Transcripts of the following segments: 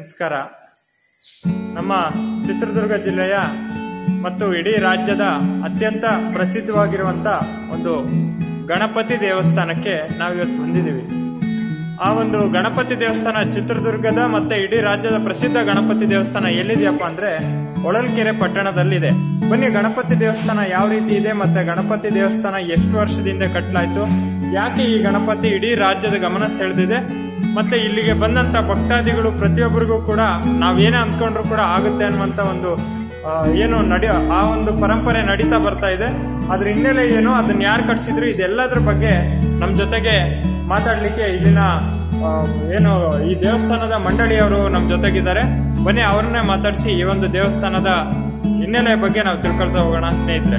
ನಮಸ್ಕಾರ ನಮ್ಮ ಚಿತ್ರದುರ್ಗ ಜಿಲ್ಲೆಯ ಮತ್ತು ಇಡೀ ರಾಜ್ಯದ ಅತ್ಯಂತ ಪ್ರಸಿದ್ಧವಾಗಿರುವಂತ ಒಂದು ಗಣಪತಿ ದೇವಸ್ಥಾನಕ್ಕೆ ನಾವಿವತ್ತು ಬಂದಿದ್ದೀವಿ ಆ ಒಂದು ಗಣಪತಿ ದೇವಸ್ಥಾನ ಚಿತ್ರದುರ್ಗದ ಮತ್ತೆ ಇಡೀ ರಾಜ್ಯದ ಪ್ರಸಿದ್ಧ ಗಣಪತಿ ದೇವಸ್ಥಾನ ಎಲ್ಲಿದೆಯಪ್ಪ ಅಂದ್ರೆ ಹೊಳಲ್ಕೆರೆ ಪಟ್ಟಣದಲ್ಲಿದೆ ಬನ್ನಿ ಗಣಪತಿ ದೇವಸ್ಥಾನ ಯಾವ ರೀತಿ ಇದೆ ಮತ್ತೆ ಗಣಪತಿ ದೇವಸ್ಥಾನ ಎಷ್ಟು ವರ್ಷದಿಂದ ಕಟ್ಟಲಾಯ್ತು ಯಾಕೆ ಈ ಗಣಪತಿ ಇಡೀ ರಾಜ್ಯದ ಗಮನ ಸೆಳೆದಿದೆ ಮತ್ತೆ ಇಲ್ಲಿಗೆ ಬಂದಂತ ಭಕ್ತಾದಿಗಳು ಪ್ರತಿಯೊಬ್ಬರಿಗೂ ಕೂಡ ನಾವೇನೇ ಅಂದ್ಕೊಂಡ್ರು ಕೂಡ ಆಗುತ್ತೆ ಅನ್ನುವಂತ ಒಂದು ಆ, ಏನು ನಡಿ ಆ ಒಂದು ಪರಂಪರೆ ನಡೀತಾ ಬರ್ತಾ ಇದೆ ಅದ್ರ ಹಿನ್ನೆಲೆ ಏನು ಅದನ್ನ ಯಾರು ಕಟ್ಸಿದ್ರು ಇದೆಲ್ಲದ್ರ ಬಗ್ಗೆ ನಮ್ಮ ಜೊತೆಗೆ ಮಾತಾಡ್ಲಿಕ್ಕೆ ಇಲ್ಲಿನ ಆ, ಏನು ಈ ದೇವಸ್ಥಾನದ ಮಂಡಳಿಯವರು ನಮ್ಮ ಜೊತೆಗಿದ್ದಾರೆ ಬನ್ನಿ ಅವ್ರನ್ನೇ ಮಾತಾಡಿಸಿ ಈ ಒಂದು ದೇವಸ್ಥಾನದ ಹಿನ್ನೆಲೆ ಬಗ್ಗೆ ನಾವು ತಿಳ್ಕೊಳ್ತಾ ಹೋಗೋಣ ಸ್ನೇಹಿತರೆ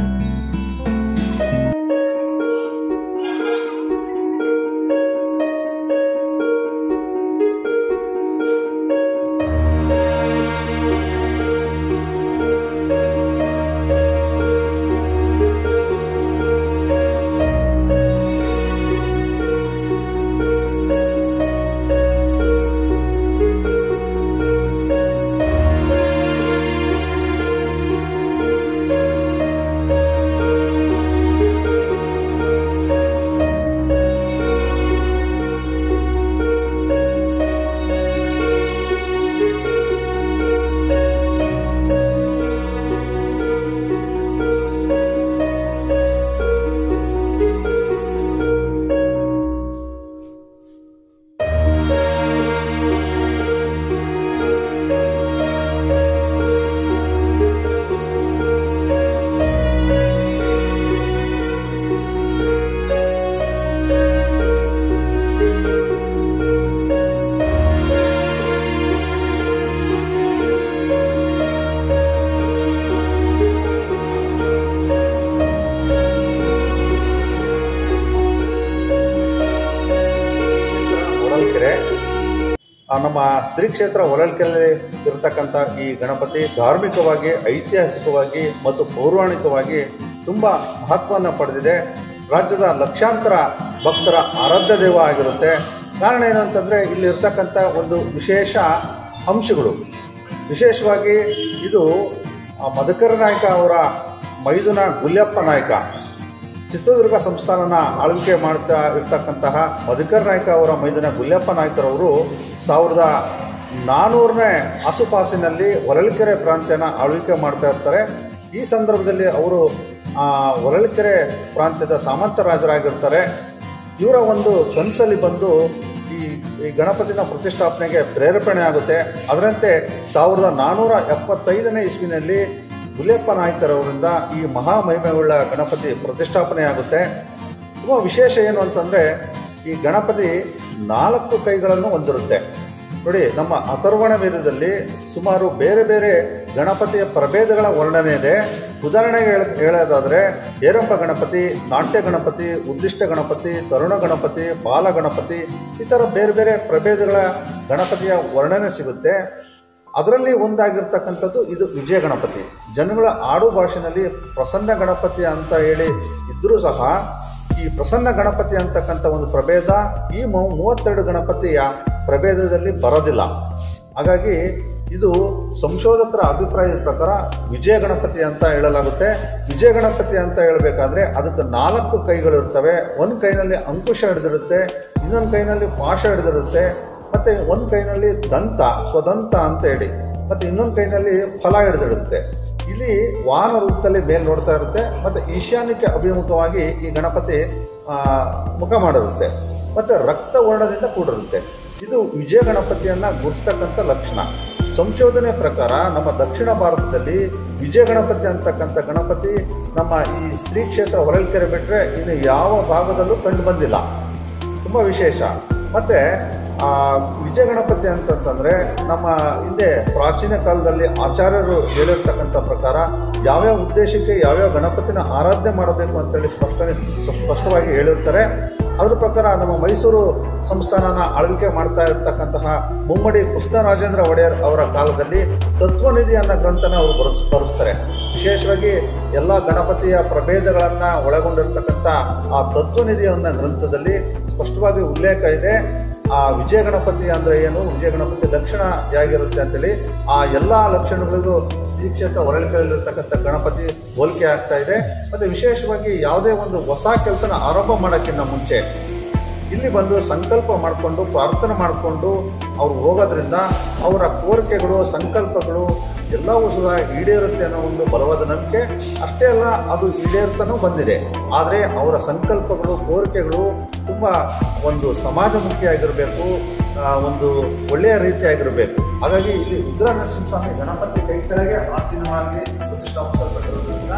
ಹೊಳಲ್ಕೆರೆ ಆ, ನಮ್ಮ ಶ್ರೀ ಕ್ಷೇತ್ರ ಹೊಳಲ್ಕೆರೆ ಇರತಕ್ಕಂಥ ಈ ಗಣಪತಿ ಧಾರ್ಮಿಕವಾಗಿ ಐತಿಹಾಸಿಕವಾಗಿ ಮತ್ತು ಪೌರಾಣಿಕವಾಗಿ ತುಂಬ ಮಹತ್ವವನ್ನು ಪಡೆದಿದೆ ರಾಜ್ಯದ ಲಕ್ಷಾಂತರ ಭಕ್ತರ ಆರಾಧ್ಯ ದೈವ ಆಗಿರುತ್ತೆ ಕಾರಣ ಏನು ಅಂತಂದರೆ ಇಲ್ಲಿ ಇರ್ತಕ್ಕಂಥ ಒಂದು ವಿಶೇಷ ಅಂಶಗಳು ವಿಶೇಷವಾಗಿ ಇದು ಆ, ಮಧುಕರ ನಾಯಕ ಅವರ ಮೈದುನ ಗುಲ್ಯಪ್ಪ ನಾಯಕ ಚಿತ್ರದುರ್ಗ ಸಂಸ್ಥಾನನ ಆಳ್ವಿಕೆ ಮಾಡ್ತಾ ಇರ್ತಕ್ಕಂತಹ ಮಧುಕರ್ ನಾಯ್ಕ ಅವರ ಮೈದನ ಗುಲ್ಯಪ್ಪ ನಾಯ್ಕರವರು ಸಾವಿರದ ನಾನ್ನೂರನೇ ಆಸುಪಾಸಿನಲ್ಲಿ ಹೊರಳ್ಕೆರೆ ಪ್ರಾಂತ್ಯನ ಆಳ್ವಿಕೆ ಮಾಡ್ತಾ ಇರ್ತಾರೆ ಈ ಸಂದರ್ಭದಲ್ಲಿ ಅವರು ಆ, ಹೊರಳ್ಕೆರೆ ಪ್ರಾಂತ್ಯದ ಸಾಮಂತ ರಾಜರಾಗಿರ್ತಾರೆ ಇವರ ಒಂದು ಕನಸಲ್ಲಿ ಬಂದು ಈ ಈ ಗಣಪತಿನ ಪ್ರತಿಷ್ಠಾಪನೆಗೆ ಪ್ರೇರೇಪಣೆ ಆಗುತ್ತೆ ಅದರಂತೆ ಸಾವಿರದ ನಾನ್ನೂರ ಎಪ್ಪತ್ತೈದನೇ ಇಸ್ವಿನಲ್ಲಿ ಗುಲ್ಯಪ್ಪ ನಾಯ್ಕರವರಿಂದ ಈ ಮಹಾಮಹಿಮೆಯುಳ್ಳ ಗಣಪತಿ ಪ್ರತಿಷ್ಠಾಪನೆಯಾಗುತ್ತೆ ತುಂಬ ವಿಶೇಷ ಏನು ಅಂತಂದರೆ ಈ ಗಣಪತಿ ನಾಲ್ಕು ಕೈಗಳನ್ನು ಹೊಂದಿರುತ್ತೆ ನೋಡಿ ನಮ್ಮ ಅಥರ್ವಣ ವೇದದಲ್ಲಿ ಸುಮಾರು ಬೇರೆ ಬೇರೆ ಗಣಪತಿಯ ಪ್ರಭೇದಗಳ ವರ್ಣನೆ ಇದೆ ಉದಾಹರಣೆಗೆ ಹೇಳ ಹೇಳೋದಾದರೆ ಏರಂಬ ಗಣಪತಿ ನಾಟ್ಯ ಗಣಪತಿ ಉದ್ದಿಷ್ಟ ಗಣಪತಿ ತರುಣ ಗಣಪತಿ ಬಾಲ ಗಣಪತಿ ಈ ಥರ ಬೇರೆ ಬೇರೆ ಪ್ರಭೇದಗಳ ಗಣಪತಿಯ ವರ್ಣನೆ ಸಿಗುತ್ತೆ ಅದರಲ್ಲಿ ಒಂದಾಗಿರ್ತಕ್ಕಂಥದ್ದು ಇದು ವಿಜಯ ಗಣಪತಿ ಜನಗಳ ಆಡು ಭಾಷೆನಲ್ಲಿ ಪ್ರಸನ್ನ ಗಣಪತಿ ಅಂತ ಹೇಳಿ ಇದ್ದರೂ ಸಹ ಈ ಪ್ರಸನ್ನ ಗಣಪತಿ ಅಂತಕ್ಕಂಥ ಒಂದು ಪ್ರಭೇದ ಈ ಮೂ- ಮೂವತ್ತೆರಡು ಗಣಪತಿಯ ಪ್ರಭೇದದಲ್ಲಿ ಬರೋದಿಲ್ಲ ಹಾಗಾಗಿ ಇದು ಸಂಶೋಧಕರ ಅಭಿಪ್ರಾಯದ ಪ್ರಕಾರ ವಿಜಯ ಗಣಪತಿ ಅಂತ ಹೇಳಲಾಗುತ್ತೆ ವಿಜಯ ಗಣಪತಿ ಅಂತ ಹೇಳಬೇಕಾದ್ರೆ ಅದಕ್ಕೆ ನಾಲ್ಕು ಕೈಗಳು ಇರ್ತವೆ ಒಂದು ಕೈನಲ್ಲಿ ಅಂಕುಶ ಹಿಡಿದಿರುತ್ತೆ ಇನ್ನೊಂದು ಕೈನಲ್ಲಿ ಪಾಶ ಹಿಡಿದಿರುತ್ತೆ ಮತ್ತೆ ಒಂದು ಕೈನಲ್ಲಿ ದಂತ ಸ್ವದಂತ ಅಂತ ಹೇಳಿ ಮತ್ತೆ ಇನ್ನೊಂದು ಕೈನಲ್ಲಿ ಫಲ ಹಿಡಿದಿರುತ್ತೆ ಇಲ್ಲಿ ವಾಹನ ರೂಪದಲ್ಲಿ ಮೇಲ್ ನೋಡ್ತಾ ಇರುತ್ತೆ ಮತ್ತೆ ಈಶಾನ್ಯಕ್ಕೆ ಅಭಿಮುಖವಾಗಿ ಈ ಗಣಪತಿ ಆ, ಮುಖ ಮಾಡಿರುತ್ತೆ ಮತ್ತೆ ರಕ್ತ ವರ್ಣದಿಂದ ಕೂಡಿರುತ್ತೆ ಇದು ವಿಜಯ ಗಣಪತಿಯನ್ನ ಗುರುಸ್ತಕ್ಕಂಥ ಲಕ್ಷಣ ಸಂಶೋಧನೆ ಪ್ರಕಾರ ನಮ್ಮ ದಕ್ಷಿಣ ಭಾರತದಲ್ಲಿ ವಿಜಯ ಗಣಪತಿ ಅಂತಕ್ಕಂಥ ಗಣಪತಿ ನಮ್ಮ ಈ ಶ್ರೀ ಕ್ಷೇತ್ರ ಹೊರಲ್ಕೆರೆ ಬಿಟ್ಟರೆ ಇನ್ನು ಯಾವ ಭಾಗದಲ್ಲೂ ಕಂಡು ಬಂದಿಲ್ಲ ತುಂಬ ವಿಶೇಷ ಮತ್ತೆ ಆ ವಿಜಯ ಗಣಪತಿ ಅಂತಂತಂದ್ರೆ ನಮ್ಮ ಹಿಂದೆ ಪ್ರಾಚೀನ ಕಾಲದಲ್ಲಿ ಆಚಾರ್ಯರು ಹೇಳಿರ್ತಕ್ಕಂಥ ಪ್ರಕಾರ ಯಾವ್ಯಾವ ಉದ್ದೇಶಕ್ಕೆ ಯಾವ್ಯಾವ ಗಣಪತಿನ ಆರಾಧನೆ ಮಾಡಬೇಕು ಅಂತೇಳಿ ಸ್ಪಷ್ಟ ಸ್ಪಷ್ಟವಾಗಿ ಹೇಳಿರ್ತಾರೆ ಅದ್ರ ಪ್ರಕಾರ ನಮ್ಮ ಮೈಸೂರು ಸಂಸ್ಥಾನನ ಆಳ್ವಿಕೆ ಮಾಡ್ತಾ ಇರ್ತಕ್ಕಂತಹ ಮುಮ್ಮಡಿ ಕೃಷ್ಣರಾಜೇಂದ್ರ ಒಡೆಯರ್ ಅವರ ಕಾಲದಲ್ಲಿ ತತ್ವನಿಧಿ ಅನ್ನೋ ಗ್ರಂಥನ ಅವರು ಬರೆಸ್ ಬರೆಸ್ತಾರೆ ವಿಶೇಷವಾಗಿ ಎಲ್ಲ ಗಣಪತಿಯ ಪ್ರಭೇದಗಳನ್ನು ಒಳಗೊಂಡಿರ್ತಕ್ಕಂಥ ಆ ತತ್ವನಿಧಿ ಅನ್ನೋ ಗ್ರಂಥದಲ್ಲಿ ಸ್ಪಷ್ಟವಾಗಿ ಉಲ್ಲೇಖ ಇದೆ ಆ ವಿಜಯ ಗಣಪತಿ ಅಂದ್ರೆ ಏನು ವಿಜಯ ಗಣಪತಿ ಲಕ್ಷಣ ಹೇಗಿರುತ್ತೆ ಅಂತೇಳಿ ಆ ಎಲ್ಲಾ ಲಕ್ಷಣಗಳಿಗೂ ಶ್ರೀ ಕ್ಷೇತ್ರ ಹೊರಳಿಕೆಯಲ್ಲಿರ್ತಕ್ಕಂಥ ಗಣಪತಿ ಹೋಲಿಕೆ ಆಗ್ತಾ ಇದೆ ಮತ್ತೆ ವಿಶೇಷವಾಗಿ ಯಾವುದೇ ಒಂದು ಹೊಸ ಕೆಲಸನ ಆರಂಭ ಮಾಡೋಕ್ಕಿಂತ ಮುಂಚೆ ಇಲ್ಲಿ ಬಂದು ಸಂಕಲ್ಪ ಮಾಡಿಕೊಂಡು ಪ್ರಾರ್ಥನೆ ಮಾಡಿಕೊಂಡು ಅವ್ರು ಹೋಗೋದ್ರಿಂದ ಅವರ ಕೋರಿಕೆಗಳು ಸಂಕಲ್ಪಗಳು ಎಲ್ಲವೂ ಸಹ ಈಡೇರುತ್ತೆ ಅನ್ನೋ ಒಂದು ಬಲವಾದ ನಂಬಿಕೆ ಅಷ್ಟೇ ಅಲ್ಲ ಅದು ಈಡೇರ್ತಾನೂ ಬಂದಿದೆ ಆದರೆ ಅವರ ಸಂಕಲ್ಪಗಳು ಕೋರಿಕೆಗಳು ತುಂಬ ಒಂದು ಸಮಾಜಮುಖಿಯಾಗಿರಬೇಕು ಆ, ಒಂದು ಒಳ್ಳೆಯ ರೀತಿಯಾಗಿರಬೇಕು ಹಾಗಾಗಿ ಇಲ್ಲಿ ಉಗ್ರ ನರಸಿಂಹಸ್ವಾಮಿ ಗಣಪತಿ ಕೈ ಕೆಳಗೆ ಆಸೀನವಾಗಿ ಪ್ರತಿಷ್ಠಾಪಿಸಲ್ಪಟ್ಟಿರೋದ್ರಿಂದ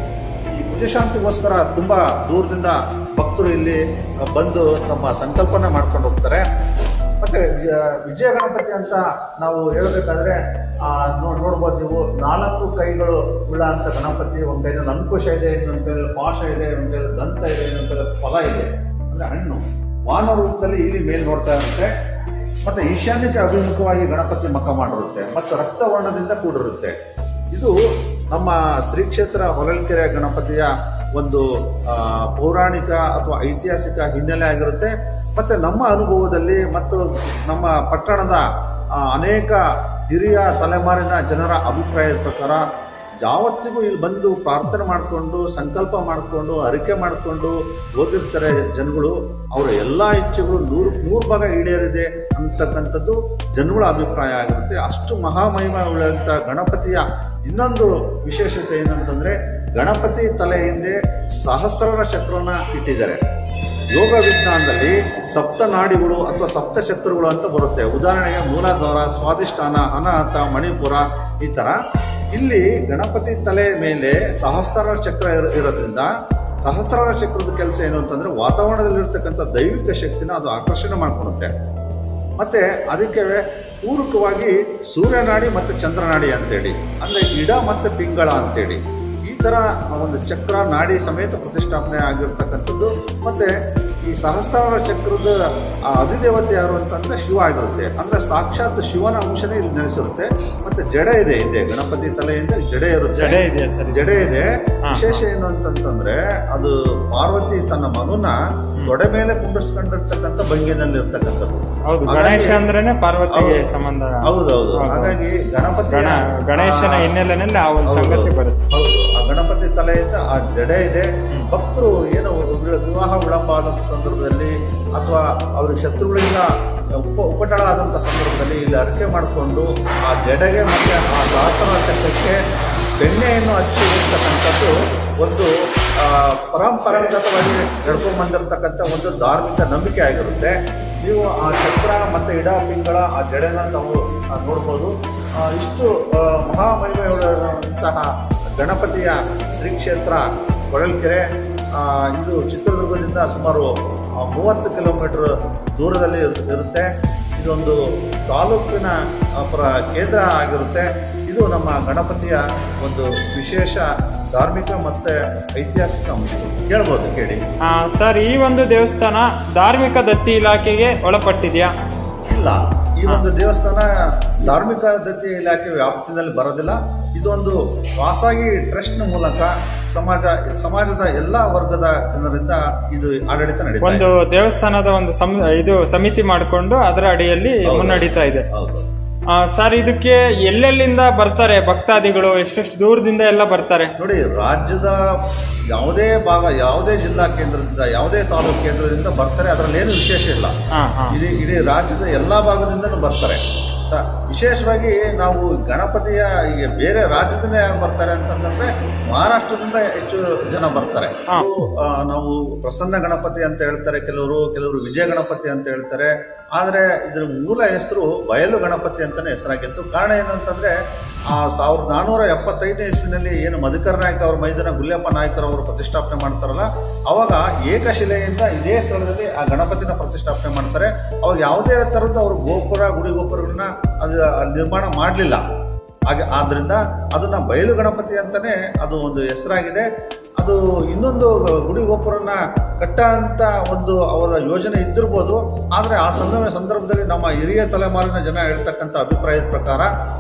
ಈ ಭುಜಶಾಂತಿಗೋಸ್ಕರ ತುಂಬಾ ದೂರದಿಂದ ಭಕ್ತರು ಇಲ್ಲಿ ಬಂದು ತಮ್ಮ ಸಂಕಲ್ಪನ ಮಾಡ್ಕೊಂಡು ಹೋಗ್ತಾರೆ ಮತ್ತೆ ವಿಜಯ- ವಿಜಯ ಗಣಪತಿ ಅಂತ ನಾವು ಹೇಳಬೇಕಾದ್ರೆ ಆ, ನೋ- ನೋಡ್ಬೋದು ನೀವು ನಾಲ್ಕು ಕೈಗಳು ಉಳ್ಳ ಅಂತ ಗಣಪತಿ ಒಂದ್ ಕೈಯಲ್ಲಿ ಅಂಕುಶ ಇದೆ ಇನ್ನೊಂದ್ ಕೈಯಲ್ಲಿ ಪಾಶ ಇದೆ ಒಂದ್ ಕೈಯಲ್ಲಿ ದಂತ ಇದೆ ಇನ್ನೊಂದ್ ಕೈಯಲ್ಲಿ ಫಲ ಇದೆ ಅಂದ್ರೆ ಹಣ್ಣು ವಾನ ರೂಪದಲ್ಲಿ ಇಲ್ಲಿ ಮೇಲ್ ನೋಡ್ತಾ ಇರುತ್ತೆ ಮತ್ತೆ ಈಶಾನ್ಯಕ್ಕೆ ಅಭಿಮುಖವಾಗಿ ಗಣಪತಿ ಮಖ ಮಾಡಿರುತ್ತೆ ಮತ್ತು ರಕ್ತವರ್ಣದಿಂದ ಕೂಡಿರುತ್ತೆ ಇದು ನಮ್ಮ ಶ್ರೀ ಕ್ಷೇತ್ರ ಹೊಳಲ್ಕೆರೆ ಗಣಪತಿಯ ಒಂದು ಆ, ಪೌರಾಣಿಕ ಅಥವಾ ಐತಿಹಾಸಿಕ ಹಿನ್ನೆಲೆ ಆಗಿರುತ್ತೆ ಮತ್ತೆ ನಮ್ಮ ಅನುಭವದಲ್ಲಿ ಮತ್ತು ನಮ್ಮ ಪಟ್ಟಣದ ಆ, ಅನೇಕ ಹಿರಿಯ ತಲೆಮಾರಿನ ಜನರ ಅಭಿಪ್ರಾಯದ ಪ್ರಕಾರ ಯಾವತ್ತಿಗೂ ಇಲ್ಲಿ ಬಂದು ಪ್ರಾರ್ಥನೆ ಮಾಡಿಕೊಂಡು ಸಂಕಲ್ಪ ಮಾಡಿಕೊಂಡು ಅರಿಕೆ ಮಾಡಿಕೊಂಡು ಹೋಗಿರ್ತಾರೆ ಜನಗಳು ಅವರ ಎಲ್ಲ ಇಚ್ಛೆಗಳು ನೂರು ನೂರು ಭಾಗ ಈಡೇರಿದೆ ಅಂತಕ್ಕಂಥದ್ದು ಜನಗಳ ಅಭಿಪ್ರಾಯ ಆಗಿರುತ್ತೆ ಅಷ್ಟು ಮಹಾಮಹಿಮ ಉಳ್ಳಂಥ ಗಣಪತಿಯ ಇನ್ನೊಂದು ವಿಶೇಷತೆ ಏನಂತಂದ್ರೆ ಗಣಪತಿ ತಲೆ ಹಿಂದೆ ಸಹಸ್ರರ ಚಕ್ರನ ಇಟ್ಟಿದ್ದಾರೆ ಯೋಗ ವಿಜ್ಞಾನದಲ್ಲಿ ಸಪ್ತ ನಾಡಿಗಳು ಅಥವಾ ಸಪ್ತ ಚಕ್ರಗಳು ಅಂತ ಬರುತ್ತೆ ಉದಾಹರಣೆಗೆ ಮೂಲಾಧಾರ ಸ್ವಾದಿಷ್ಠಾನ ಅನಾಹತ ಮಣಿಪುರ ಈ ತರ ಇಲ್ಲಿ ಗಣಪತಿ ತಲೆ ಮೇಲೆ ಸಹಸ್ರಾರ ಚಕ್ರ ಇರ- ಇರೋದ್ರಿಂದ ಸಹಸ್ರಾರ ಚಕ್ರದ ಕೆಲಸ ಏನು ಅಂತಂದ್ರೆ ವಾತಾವರಣದಲ್ಲಿರ್ತಕ್ಕಂಥ ದೈವಿಕ ಶಕ್ತಿನ ಅದು ಆಕರ್ಷಣೆ ಮಾಡ್ಕೊಳುತ್ತೆ ಮತ್ತೆ ಅದಕ್ಕೆ ಪೂರಕವಾಗಿ ಸೂರ್ಯನಾಡಿ ಮತ್ತು ಚಂದ್ರನಾಡಿ ಅಂತೇಳಿ ಅಂದ್ರೆ ಇಡ ಮತ್ತು ಪಿಂಗಳ ಅಂತೇಳಿ ಈ ತರ ಒಂದು ಚಕ್ರ ನಾಡಿ ಸಮೇತ ಪ್ರತಿಷ್ಠಾಪನೆ ಆಗಿರ್ತಕ್ಕಂಥದ್ದು ಮತ್ತೆ ಈ ಸಹಸ್ರಾರ ಚಕ್ರದ ಆ ಅಧಿದೇವತೆ ಯಾರು ಅಂತಂದ್ರೆ ಶಿವ ಆಗಿರುತ್ತೆ ಅಂದ್ರೆ ಸಾಕ್ಷಾತ್ ಶಿವನ ಅಂಶನೇ ಇಲ್ಲಿ ನೆಲೆಸಿರುತ್ತೆ ಮತ್ತೆ ಜಡ ಇದೆ ಹಿಂದೆ ಗಣಪತಿ ತಲೆಯಿಂದ ಜಡೆ ಇರುತ್ತೆ ಜಡೆ ಇದೆಯಾ ಸರ್ ಜಡೆ ಇದೆ ಹಾ. ವಿಶೇಷ ಏನು ಅಂತಂತಂದ್ರೆ ಅದು ಪಾರ್ವತಿ ತನ್ನ ಮಗುನ ತೊಡೆ ಮೇಲೆ ಕುಂಡಿಸ್ಕೊಂಡಿರ್ತಕ್ಕಂಥ ಭಂಗಿನಲ್ಲಿ ಇರ್ತಕ್ಕಂಥದ್ದು ಹೌದು ಹಾಗಾಗಿ- ಗಣೇಶ ಅಂದ್ರೇನೆ ಪಾರ್ವತಿಗೆ ಹೌದು. ಸಂಬಂಧ ಹೌದೌದು ಹೌದು. ಹಾಗಾಗಿ ಗಣಪತಿ ಗಣ ಗಣೇಶನ ಹಿನ್ನೆಲೆನಲ್ಲಿ ಆ ಒಂದು ಸಂಗತಿ ಬರುತ್ತೆ ಹೌದು ಆ ಗಣಪತಿ ತಲೆಯಿಂದ ಆ ಜಡೆ ಇದೆ ಭಕ್ತರು ಏನೋ ವಿ- ವಿವಾಹ ವಿಳಂಬ ಆದಂತ ಸಂದರ್ಭದಲ್ಲಿ ಅಥವಾ ಅವ್ರಿಗೆ ಶತ್ರುಗಳಿಂದ ಉಪ ಉಪಟಳ ಆದಂತ ಸಂದರ್ಭದಲ್ಲಿ ಇಲ್ಲಿ ಅರಿಕೆ ಮಾಡಿಕೊಂಡು ಆ ಜಡೆಗೆ ಮತ್ತೆ ಆ ಸಹಸ್ರ ಚಕ್ರಕ್ಕೆ ಬೆಣ್ಣೆಯನ್ನು ಹಚ್ಚಿರ್ತಕ್ಕಂಥದ್ದು ಒಂದು ಆ, ಪರಂಪರಾಗತವಾಗಿ ನಡ್ಕೊಂಡ್ ಬಂದಿರತಕ್ಕಂಥ ಒಂದು ಧಾರ್ಮಿಕ ನಂಬಿಕೆ ಆಗಿರುತ್ತೆ ನೀವು ಆ ಚಕ್ರ ಮತ್ತೆ ಇಡ ಪಿಂಗಳ ಆ ಜಡೆನ ತಾವು ಆ, ನೋಡ್ಬೋದು ಆ, ಇಷ್ಟು ಆ, ಮಹಾಮಹಿಮೆಯುಳ್ಳಂತಹ ಗಣಪತಿಯ ಶ್ರೀ ಕ್ಷೇತ್ರ ಕೊಳಲ್ಕೆರೆ ಆ, ಇದು ಚಿತ್ರದುರ್ಗದಿಂದ ಸುಮಾರು ಆ, ಮೂವತ್ತು ಕಿಲೋಮೀಟರ್ ದೂರದಲ್ಲಿ ಇರು- ಇರುತ್ತೆ ಇದೊಂದು ತಾಲೂಕಿನ ಆ, ಪ್ರ ಕೇಂದ್ರ ಆಗಿರುತ್ತೆ ಇದು ನಮ್ಮ ಗಣಪತಿಯ ಒಂದು ವಿಶೇಷ ಧಾರ್ಮಿಕ ಮತ್ತೆ ಐತಿಹಾಸಿಕ ಅಂಶ ಕೇಳ್ಬೋದು ಕೇಳಿ ಆ, ಸರ್ ಈ ಒಂದು ದೇವಸ್ಥಾನ ಧಾರ್ಮಿಕ ದತ್ತಿ ಇಲಾಖೆಗೆ ಒಳಪಟ್ಟಿದ್ಯಾ ಇಲ್ಲ ಈ ಒಂದು ದೇವಸ್ಥಾನ ಧಾರ್ಮಿಕ ದತ್ತಿ ಇಲಾಖೆ ವ್ಯಾಪ್ತಿನಲ್ಲಿ ಬರೋದಿಲ್ಲ ಇದೊಂದು ಖಾಸಗಿ ಟ್ರಸ್ಟ್ ಮೂಲಕ ಸಮಾಜ ಸಮಾಜದ ಎಲ್ಲಾ ವರ್ಗದ ಜನರಿಂದ ಇದು ಆಡಳಿತ ನಡೀತಾ ಒಂದು ಇದೆ. ದೇವಸ್ಥಾನದ ಒಂದು ಸಮ್- ಇದು ಸಮಿತಿ ಮಾಡಿಕೊಂಡು ಅದರ ಅಡಿಯಲ್ಲಿ ಹೌದು. ಮುನ್ನಡೀತಾ ಇದೆ ಹೌದು ಆ, ಸರ್ ಇದಕ್ಕೆ ಎಲ್ಲೆಲ್ಲಿಂದ ಬರ್ತಾರೆ ಭಕ್ತಾದಿಗಳು ಎಷ್ಟೆಷ್ಟು ದೂರದಿಂದ ಎಲ್ಲ ಬರ್ತಾರೆ ನೋಡಿ ರಾಜ್ಯದ ಯಾವುದೇ ಭಾಗ ಯಾವುದೇ ಜಿಲ್ಲಾ ಕೇಂದ್ರದಿಂದ ಯಾವುದೇ ತಾಲೂಕು ಕೇಂದ್ರದಿಂದ ಬರ್ತಾರೆ ಅದರಲ್ಲಿ ಏನು ವಿಶೇಷ ಇಲ್ಲ ಹಾ ಹಾ ಇಡೀ ಇಡೀ ರಾಜ್ಯದ ಎಲ್ಲಾ ಭಾಗದಿಂದಲೂ ಬರ್ತಾರೆ ತ- ವಿಶೇಷವಾಗಿ ನಾವು ಗಣಪತಿಯ ಈಗ ಬೇರೆ ರಾಜ್ಯದಿಂದ ಯಾರು ಬರ್ತಾರೆ ಅಂತಂದ್ರೆ ಮಹಾರಾಷ್ಟ್ರದಿಂದ ಹೆಚ್ಚು ಜನ ಬರ್ತಾರೆ ಹಾ. ಇದು, ಆ, ನಾವು ಪ್ರಸನ್ನ ಗಣಪತಿ ಅಂತ ಹೇಳ್ತಾರೆ ಕೆಲವರು ಕೆಲವರು ವಿಜಯ ಗಣಪತಿ ಅಂತ ಹೇಳ್ತಾರೆ ಆದ್ರೆ ಇದ್ರ ಮೂಲ ಹೆಸರು ಬಯಲು ಗಣಪತಿ ಅಂತಾನೆ ಹೆಸರಾಗಿತ್ತು ಕಾರಣ ಏನಂತಂದ್ರೆ ಆ ಸಾವಿರದ ನಾನೂರ ಎಪ್ಪತ್ತೈದನೇ ಇಸ್ವಿನಲ್ಲಿ ಏನು ಮಧುಕರ್ ನಾಯಕ್ ಅವ್ರ ಮೈದಾನ ಗುಲ್ಯಪ್ಪ ನಾಯ್ಕರ್ ಅವರು ಪ್ರತಿಷ್ಠಾಪನೆ ಮಾಡ್ತಾರಲ್ಲ ಅವಾಗ ಏಕಶಿಲೆಯಿಂದ ಇದೇ ಸ್ಥಳದಲ್ಲಿ ಆ ಗಣಪತಿನ ಪ್ರತಿಷ್ಠಾಪನೆ ಮಾಡ್ತಾರೆ ಅವಾಗ ಯಾವುದೇ ತರದ್ದು ಅವರು ಗೋಪುರ ಗುಡಿ ಗೋಪುರಗಳನ್ನ ಅದು ಅಲ್ಲಿ ನಿರ್ಮಾಣ ಮಾಡಲಿಲ್ಲ ಹಾಗೆ ಆದ್ರಿಂದ ಅದನ್ನ ಬಯಲು ಗಣಪತಿ ಅಂತಾನೆ ಅದು ಒಂದು ಹೆಸರಾಗಿದೆ ಅದು ಇನ್ನೊಂದು ಗುಡಿ ಗೋಪುರನ ಕಟ್ಟ ಅಂತ ಒಂದು ಅವರ ಯೋಜನೆ ಇದ್ದಿರ್ಬೋದು ಆದ್ರೆ ಆ ಸಂದರ್ಭ ಸಂದರ್ಭದಲ್ಲಿ ನಮ್ಮ ಹಿರಿಯ ತಲೆಮಾರಿನ ಜನ ಹೇಳ್ತಕ್ಕಂಥ ಅಭಿಪ್ರಾಯದ ಪ್ರಕಾರ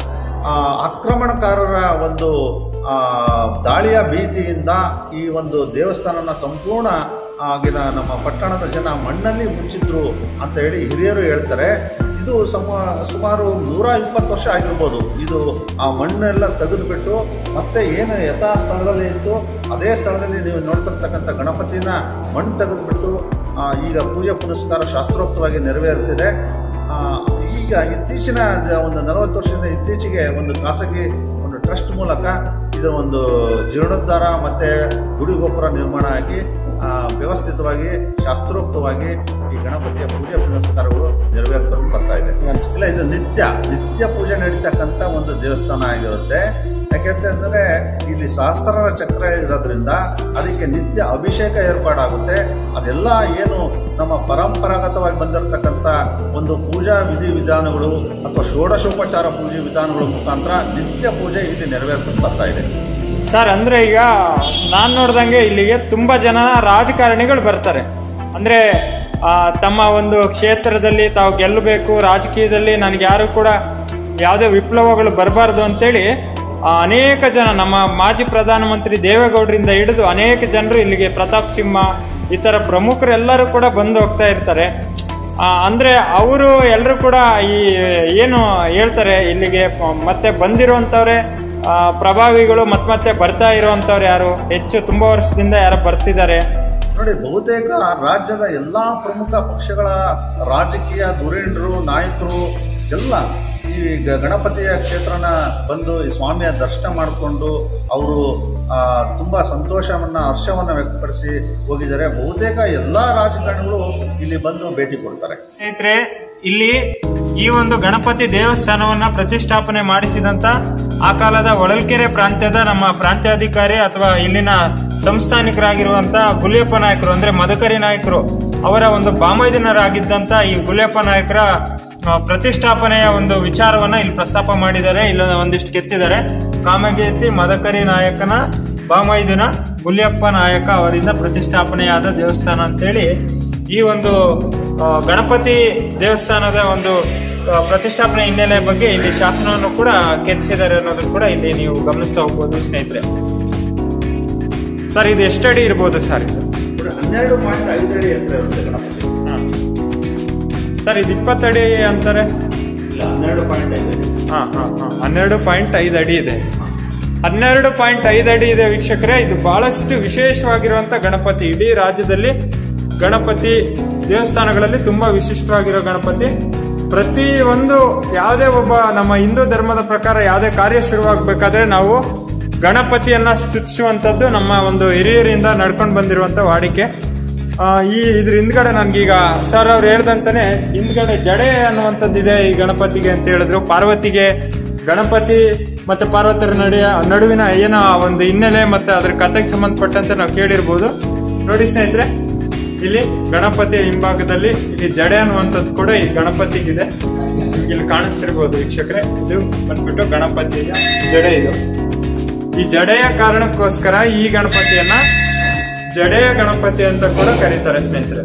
ಆ, ಆಕ್ರಮಣಕಾರರ ಒಂದು ಆ, ದಾಳಿಯ ಭೀತಿಯಿಂದ ಈ ಒಂದು ದೇವಸ್ಥಾನನ ಸಂಪೂರ್ಣ ಆಗಿನ ನಮ್ಮ ಪಟ್ಟಣದ ಜನ ಮಣ್ಣಲ್ಲಿ ಮುಚ್ಚಿದ್ರು ಅಂತ ಹೇಳಿ ಹಿರಿಯರು ಹೇಳ್ತಾರೆ ಇದು ಸಮ ಸುಮಾರು ನೂರ ಇಪ್ಪತ್ತು ವರ್ಷ ಆಗಿರ್ಬೋದು ಇದು ಆ ಮಣ್ಣೆಲ್ಲ ತೆಗೆದುಬಿಟ್ಟು ಮತ್ತೆ ಏನು ಯಥಾ ಸ್ಥಳದಲ್ಲಿ ಇತ್ತು ಅದೇ ಸ್ಥಳದಲ್ಲಿ ನೀವು ನೋಡ್ತಿರ್ತಕ್ಕಂಥ ಗಣಪತಿನ ಮಣ್ಣು ತೆಗೆದುಬಿಟ್ಟು ಆ, ಈಗ ಪೂಜೆ ಪುನಸ್ಕಾರ ಶಾಸ್ತ್ರೋಕ್ತವಾಗಿ ನೆರವೇರುತ್ತಿದೆ ಆ, ಈಗ ಇತ್ತೀಚಿನ ದ- ಒಂದು ನಲವತ್ತು ವರ್ಷದಿಂದ ಇತ್ತೀಚೆಗೆ ಒಂದು ಖಾಸಗಿ ಒಂದು ಟ್ರಸ್ಟ್ ಮೂಲಕ ಇದರ ಒಂದು ಜೀರ್ಣೋದ್ಧಾರ ಮತ್ತೆ ಗುಡಿ ಗೋಪುರ ನಿರ್ಮಾಣ ಆಗಿ ಆ, ವ್ಯವಸ್ಥಿತವಾಗಿ ಶಾಸ್ತ್ರೋಕ್ತವಾಗಿ ಈ ಗಣಪತಿಯ ಪೂಜೆ ಪುನಸ್ಕಾರಗಳು ನೆರವೇರ್ಕೊಂಡು ಬರ್ತಾ ಇದೆ ಇಲ್ಲ ಇದು ನಿತ್ಯ ನಿತ್ಯ ಪೂಜೆ ನಡೀತಕ್ಕಂಥ ಒಂದು ದೇವಸ್ಥಾನ ಆಗಿರುತ್ತೆ ಯಾಕೆಂತಂದ್ರೆ ಇಲ್ಲಿ ಸಹಸ್ರಾರ ಚಕ್ರ ಇರೋದ್ರಿಂದ ಅದಕ್ಕೆ ನಿತ್ಯ ಅಭಿಷೇಕ ಏರ್ಪಾಡಾಗುತ್ತೆ ಅದೆಲ್ಲ ಏನು ನಮ್ಮ ಪರಂಪರಾಗತವಾಗಿ ಬಂದಿರತಕ್ಕಂಥ ಒಂದು ಪೂಜಾ ವಿಧಿ ವಿಧಾನಗಳು ಅಥವಾ ಷೋಡಶೋಪಚಾರ ಪೂಜೆ ವಿಧಾನಗಳ ಮುಖಾಂತರ ನಿತ್ಯ ಪೂಜೆ ಇಲ್ಲಿ ನೆರವೇರ್ಕೊಂಡು ಬರ್ತಾ ಇದೆ ಸರ್ ಅಂದ್ರೆ ಈಗ ನಾನ್ ನೋಡ್ದಂಗೆ ಇಲ್ಲಿಗೆ ತುಂಬಾ ಜನ ರಾಜಕಾರಣಿಗಳು ಬರ್ತಾರೆ ಅಂದ್ರೆ ಆ, ತಮ್ಮ ಒಂದು ಕ್ಷೇತ್ರದಲ್ಲಿ ತಾವು ಗೆಲ್ಲಬೇಕು ರಾಜಕೀಯದಲ್ಲಿ ನನಗೆ ಯಾರು ಕೂಡ ಯಾವುದೇ ವಿಪ್ಲವಗಳು ಬರಬಾರ್ದು ಅಂತೇಳಿ ಆ, ಅನೇಕ ಜನ ನಮ್ಮ ಮಾಜಿ ಪ್ರಧಾನಮಂತ್ರಿ ದೇವೇಗೌಡರಿಂದ ಹಿಡಿದು ಅನೇಕ ಜನರು ಇಲ್ಲಿಗೆ ಪ್ರತಾಪ್ ಸಿಂಹ ಇತರ ಪ್ರಮುಖರೆಲ್ಲರೂ ಕೂಡ ಬಂದು ಹೋಗ್ತಾ ಇರ್ತಾರೆ ಆ, ಅಂದ್ರೆ ಅವರು ಎಲ್ಲರೂ ಕೂಡ ಈ ಏನು ಹೇಳ್ತಾರೆ ಇಲ್ಲಿಗೆ ಪ- ಮತ್ತೆ ಬಂದಿರುವಂತವ್ರೆ ಆ, ಪ್ರಭಾವಿಗಳು ಮತ್ ಮತ್ತೆ ಬರ್ತಾ ಇರುವಂತವ್ರು ಯಾರು ಹೆಚ್ಚು ತುಂಬಾ ವರ್ಷದಿಂದ ಯಾರು ಬರ್ತಿದ್ದಾರೆ ನೋಡಿ ಬಹುತೇಕ ರಾಜ್ಯದ ಎಲ್ಲಾ ಪ್ರಮುಖ ಪಕ್ಷಗಳ ರಾಜಕೀಯ ಧುರೀಣರು ನಾಯಕರು ಎಲ್ಲ ಈ ಗ- ಗಣಪತಿಯ ಕ್ಷೇತ್ರನ ಬಂದು ಈ ಸ್ವಾಮಿಯ ದರ್ಶನ ಮಾಡಿಕೊಂಡು ಅವರು ತುಂಬಾ ಸಂತೋಷವನ್ನ ಹರ್ಷವನ್ನ ವ್ಯಕ್ತಪಡಿಸಿ ಹೋಗಿದ್ದಾರೆ ಬಹುತೇಕ ಎಲ್ಲಾ ರಾಜಕಾರಣಿಗಳು ಇಲ್ಲಿ ಬಂದು ಭೇಟಿ ಕೊಡ್ತಾರೆ ಸ್ನೇಹಿತರೆ ಇಲ್ಲಿ ಈ ಒಂದು ಗಣಪತಿ ದೇವಸ್ಥಾನವನ್ನ ಪ್ರತಿಷ್ಠಾಪನೆ ಮಾಡಿಸಿದಂತ ಆ ಕಾಲದ ಹೊಳಲ್ಕೆರೆ ಪ್ರಾಂತ್ಯದ ನಮ್ಮ ಪ್ರಾಂತ್ಯಾಧಿಕಾರಿ ಅಥವಾ ಇಲ್ಲಿನ ಸಂಸ್ಥಾನಿಕರಾಗಿರುವಂತ ಗುಲಿಯಪ್ಪ ನಾಯಕರು ಅಂದ್ರೆ ಮದಕರಿ ನಾಯಕರು ಅವರ ಒಂದು ಬಾಮೈದಿನರಾಗಿದ್ದಂತ ಈ ಗುಲಿಯಪ್ಪ ನಾಯಕರ ಆ, ಪ್ರತಿಷ್ಠಾಪನೆಯ ಒಂದು ವಿಚಾರವನ್ನ ಇಲ್ಲಿ ಪ್ರಸ್ತಾಪ ಮಾಡಿದ್ದಾರೆ ಇಲ್ಲ ಒಂದಿಷ್ಟು ಕೆತ್ತಿದ್ದಾರೆ ಕಾಮಗೇತಿ ಮದಕರಿ ನಾಯಕನ ಬಾಮೈದಿನ ಗುಲಿಯಪ್ಪ ನಾಯಕ ಅವರಿಂದ ಪ್ರತಿಷ್ಠಾಪನೆಯಾದ ದೇವಸ್ಥಾನ ಅಂತೇಳಿ ಈ ಒಂದು ಆ, ಗಣಪತಿ ದೇವಸ್ಥಾನದ ಒಂದು ಆ, ಪ್ರತಿಷ್ಠಾಪನೆ ಹಿನ್ನೆಲೆ ಬಗ್ಗೆ ಇಲ್ಲಿ ಶಾಸನವನ್ನು ಕೂಡ ಕೆತ್ತಿಸಿದ್ದಾರೆ ಅನ್ನೋದು ಕೂಡ ಇಲ್ಲಿ ನೀವು ಗಮನಿಸ್ತಾ ಹೋಗ್ಬೋದು ಸ್ನೇಹಿತರೆ ಸರ್ ಇದು ಎಷ್ಟಡಿ ಇರ್ಬೋದು ಸರ್ ಇದು ನೋಡಿ, ಹನ್ನೆರಡು ಪಾಯಿಂಟ್ ಐದು ಅಡಿ ಎತ್ತರ ಇರುತ್ತೆ ಗಣಪತಿ ಹಾ. ಸರ್ ಇದು ಇಪ್ಪತ್ತಡಿ ಅಂತಾರೆ ಇಲ್ಲ ಹನ್ನೆರಡು ಪಾಯಿಂಟ್ ಐದು ಅಡಿ ಹಾ ಹಾ ಹಾ ಹನ್ನೆರಡು ಪಾಯಿಂಟ್ ಐದು ಅಡಿ ಇದೆ ಹನ್ನೆರಡು ಪಾಯಿಂಟ್ ಐದು ಅಡಿ ಇದೆ ವೀಕ್ಷಕರೇ ಇದು ಬಹಳಷ್ಟು ವಿಶೇಷವಾಗಿರುವಂತ ಗಣಪತಿ ಇಡೀ ರಾಜ್ಯದಲ್ಲಿ ಗಣಪತಿ ದೇವಸ್ಥಾನಗಳಲ್ಲಿ ತುಂಬಾ ವಿಶಿಷ್ಟವಾಗಿರೋ ಗಣಪತಿ ಪ್ರತಿ ಒಂದು ಯಾವುದೇ ಒಬ್ಬ ನಮ್ಮ ಹಿಂದೂ ಧರ್ಮದ ಪ್ರಕಾರ ಯಾವುದೇ ಕಾರ್ಯ ಶುರುವಾಗಬೇಕಾದ್ರೆ ನಾವು ಗಣಪತಿಯನ್ನ ಸ್ತುತಿಸುವಂತದ್ದು ನಮ್ಮ ಒಂದು ಹಿರಿಯರಿಂದ ನಡ್ಕೊಂಡು ಬಂದಿರುವಂತ ವಾಡಿಕೆ ಆ, ಈ ಇದ್ರ ಹಿಂದ್ಗಡೆ ನನ್ಗೀಗ ಸರ್ ಅವ್ರು ಹೇಳ್ದಂತಾನೆ ಹಿಂದ್ಗಡೆ ಜಡೆ ಅನ್ನುವಂಥದ್ದಿದೆ ಈ ಗಣಪತಿಗೆ ಅಂತ ಹೇಳಿದ್ರು ಪಾರ್ವತಿಗೆ ಗಣಪತಿ ಮತ್ತೆ ಪಾರ್ವತರ ನಡುವೆ ನಡುವಿನ ಏನೋ ಒಂದು ಹಿನ್ನೆಲೆ ಮತ್ತೆ ಅದ್ರ ಕಥೆಗೆ ಸಂಬಂಧಪಟ್ಟಂತೆ ನಾವು ಕೇಳಿರ್ಬೋದು ನೋಡಿ ಸ್ನೇಹಿತರೆ ಇಲ್ಲಿ ಗಣಪತಿಯ ಹಿಂಭಾಗದಲ್ಲಿ ಇಲ್ಲಿ ಜಡೆ ಅನ್ನುವಂಥದ್ದು ಕೂಡ ಈ ಗಣಪತಿಗಿದೆ ನಿಮ್ಗೆ ಇಲ್ಲಿ ಕಾಣಿಸ್ತಿರ್ಬೋದು ವೀಕ್ಷಕರೇ ಇದು ಬಂದ್ಬಿಟ್ಟು ಗಣಪತಿಯ ಜಡೆ ಇದು ಈ ಜಡೆಯ ಕಾರಣಕ್ಕೋಸ್ಕರ ಈ ಗಣಪತಿಯನ್ನ ಜಡೆಯ ಗಣಪತಿ ಅಂತ ಕೂಡ ಕರೀತಾರೆ ಸ್ನೇಹಿತರೆ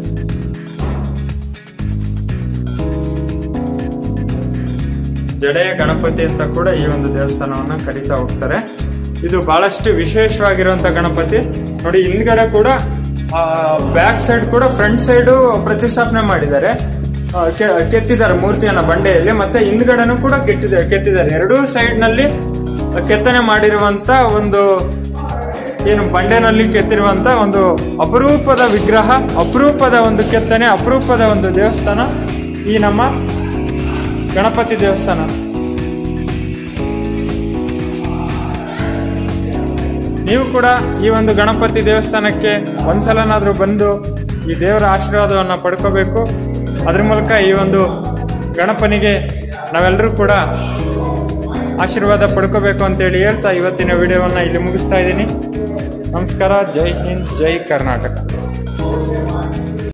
ಜಡೆಯ ಗಣಪತಿ ಅಂತ ಕೂಡ ಈ ಒಂದು ದೇವಸ್ಥಾನವನ್ನ ಕರೀತಾ ಹೋಗ್ತಾರೆ ಇದು ಬಹಳಷ್ಟು ವಿಶೇಷವಾಗಿರುವಂತ ಗಣಪತಿ ನೋಡಿ ಹಿಂದ್ಗಡೆ ಕೂಡ ಬ್ಯಾಕ್ ಸೈಡ್ ಕೂಡ ಫ್ರಂಟ್ ಸೈಡ್ ಪ್ರತಿಷ್ಠಾಪನೆ ಮಾಡಿದ್ದಾರೆ ಆ, ಕೆ- ಕೆತ್ತಿದ್ದಾರೆ ಮೂರ್ತಿಯನ್ನ ಬಂಡೆಯಲ್ಲಿ ಮತ್ತೆ ಹಿಂದ್ಗಡೆನೂ ಕೂಡ ಕೆಟ್ಟಿದ್ದಾರೆ ಕೆತ್ತಿದ್ದಾರೆ ಎರಡೂ ಸೈಡ್ ನಲ್ಲಿ ಕೆತ್ತನೆ ಮಾಡಿರುವಂತ ಒಂದು ಏನು ಬಂಡೆನಲ್ಲಿ ಕೆತ್ತಿರುವಂತ ಒಂದು ಅಪರೂಪದ ವಿಗ್ರಹ ಅಪರೂಪದ ಒಂದು ಕೆತ್ತನೆ ಅಪರೂಪದ ಒಂದು ದೇವಸ್ಥಾನ ಈ ನಮ್ಮ ಗಣಪತಿ ದೇವಸ್ಥಾನ ನೀವು ಕೂಡ ಈ ಒಂದು ಗಣಪತಿ ದೇವಸ್ಥಾನಕ್ಕೆ ಒಂದ್ಸಲನಾದ್ರೂ ಬಂದು ಈ ದೇವರ ಆಶೀರ್ವಾದವನ್ನು ಪಡ್ಕೋಬೇಕು ಅದ್ರ ಮೂಲಕ ಈ ಒಂದು ಗಣಪನಿಗೆ ನಾವೆಲ್ಲರೂ ಕೂಡ ಆಶೀರ್ವಾದ ಪಡ್ಕೋಬೇಕು ಅಂತೇಳಿ ಹೇಳ್ತಾ ಇವತ್ತಿನ ವಿಡಿಯೋವನ್ನು ಇಲ್ಲಿ ಮುಗಿಸ್ತಾ ಇದ್ದೀನಿ ನಮಸ್ಕಾರ ಜೈ ಹಿಂದ್ ಜೈ ಕರ್ನಾಟಕ